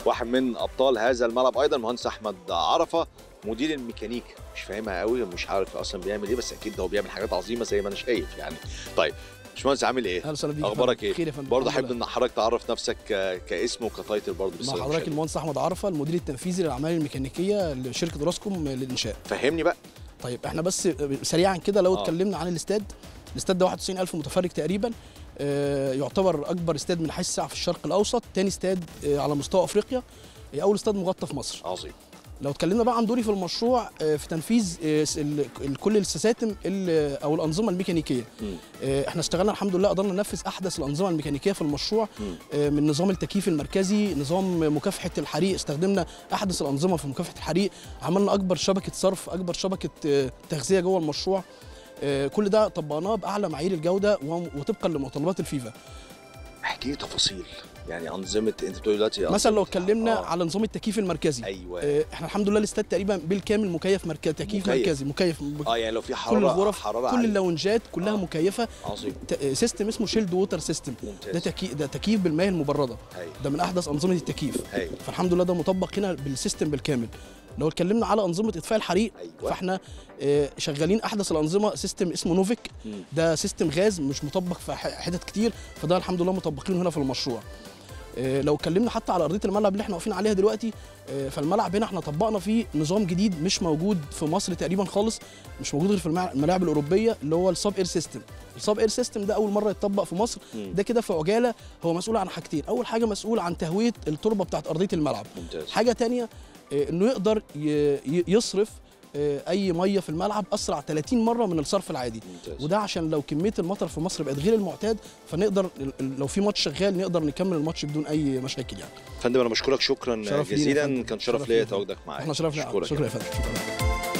واحد من ابطال هذا الملعب ايضا المهندس احمد عرفه مدير الميكانيكا مش فاهمها قوي مش عارف اصلا بيعمل ايه بس اكيد هو بيعمل حاجات عظيمه زي ما انا شايف يعني طيب باشمهندس عامل ايه اهلا وسهلا بيك يا اخبارك فندم. ايه خير يا فندم برضه الحمد احب لله. ان حضرتك تعرف نفسك ك- كاسم وكتايتل برضه مع بالسلامه حضرتك المهندس احمد عرفه المدير التنفيذي للاعمال الميكانيكيه لشركه راسكوم للانشاء فهمني بقى طيب احنا بس سريعا كده لو آه. اتكلمنا عن الاستاد الاستاد ده 91000 متفرج تقريبا آه، يعتبر اكبر استاد من حيث السعه في الشرق الاوسط تاني استاد آه، على مستوى افريقيا آه، اول استاد مغطى في مصر عظيم لو اتكلمنا بقى عن دوري في المشروع آه، في تنفيذ آه، س- ال- ال- كل السيستم ال- او الانظمه الميكانيكيه مم. آه، احنا اشتغلنا الحمد لله قدرنا ننفذ احدث الانظمه الميكانيكيه في المشروع مم. آه، من نظام التكييف المركزي نظام مكافحه الحريق استخدمنا احدث الانظمه في مكافحه الحريق عملنا اكبر شبكه صرف اكبر شبكه آه، تغذيه جوه المشروع آه، كل ده طبقناه باعلى معايير الجوده وم- وطبقا لمتطلبات الفيفا احكي لي تفاصيل يعني انظمه انت بتقول دلوقتي مثلا لو أنظمة- اتكلمنا آه. على نظام التكييف المركزي ايوه آه، احنا الحمد لله الاستاد تقريبا بالكامل مكيف مركزي تكييف مكيف. مركزي مكيف اه يعني لو في كل حراره الغرف حراره كل عالية. اللونجات كلها آه. مكيفه عظيم ت- سيستم اسمه شيلد ووتر سيستم ممتاز ده تكييف ده تكييف بالمياه المبرده هاي ده من احدث انظمه التكييف هاي فالحمد لله ده مطبق هنا بالسيستم بالكامل لو اتكلمنا على انظمه اطفاء الحريق ايوه فاحنا آه، شغالين احدث الانظمه سيستم اسمه نوفيك مم. ده سيستم غاز مش مطبق في ح- حتت كتير فده الحمد لله مطبقينه هنا في المشروع آه، لو اتكلمنا حتى على ارضيه الملعب اللي احنا واقفين عليها دلوقتي آه، فالملعب هنا احنا طبقنا فيه نظام جديد مش موجود في مصر تقريبا خالص مش موجود غير في المع- الملاعب الاوروبيه اللي هو الساب اير سيستم الساب اير سيستم ده اول مره يتطبق في مصر مم. ده كده في عجاله هو مسؤول عن حاجتين اول حاجه مسؤول عن تهويه التربه بتاعت ارضيه الملعب ممتاز حاجه تانية آه، انه يقدر ي- ي- يصرف آه، اي ميه في الملعب اسرع 30 مره من الصرف العادي ممتاز وده عشان لو كميه المطر في مصر بقت غير المعتاد فنقدر ال- ال- لو في ماتش شغال نقدر نكمل الماتش بدون اي مشاكل يعني فندم انا بشكرك شكرا شرف لينا يا جزيلا فندم. كان شرف شرف ليا لينا. تواجدك معايا احنا شرفنا أشكرك شكرا يا فندم شكرا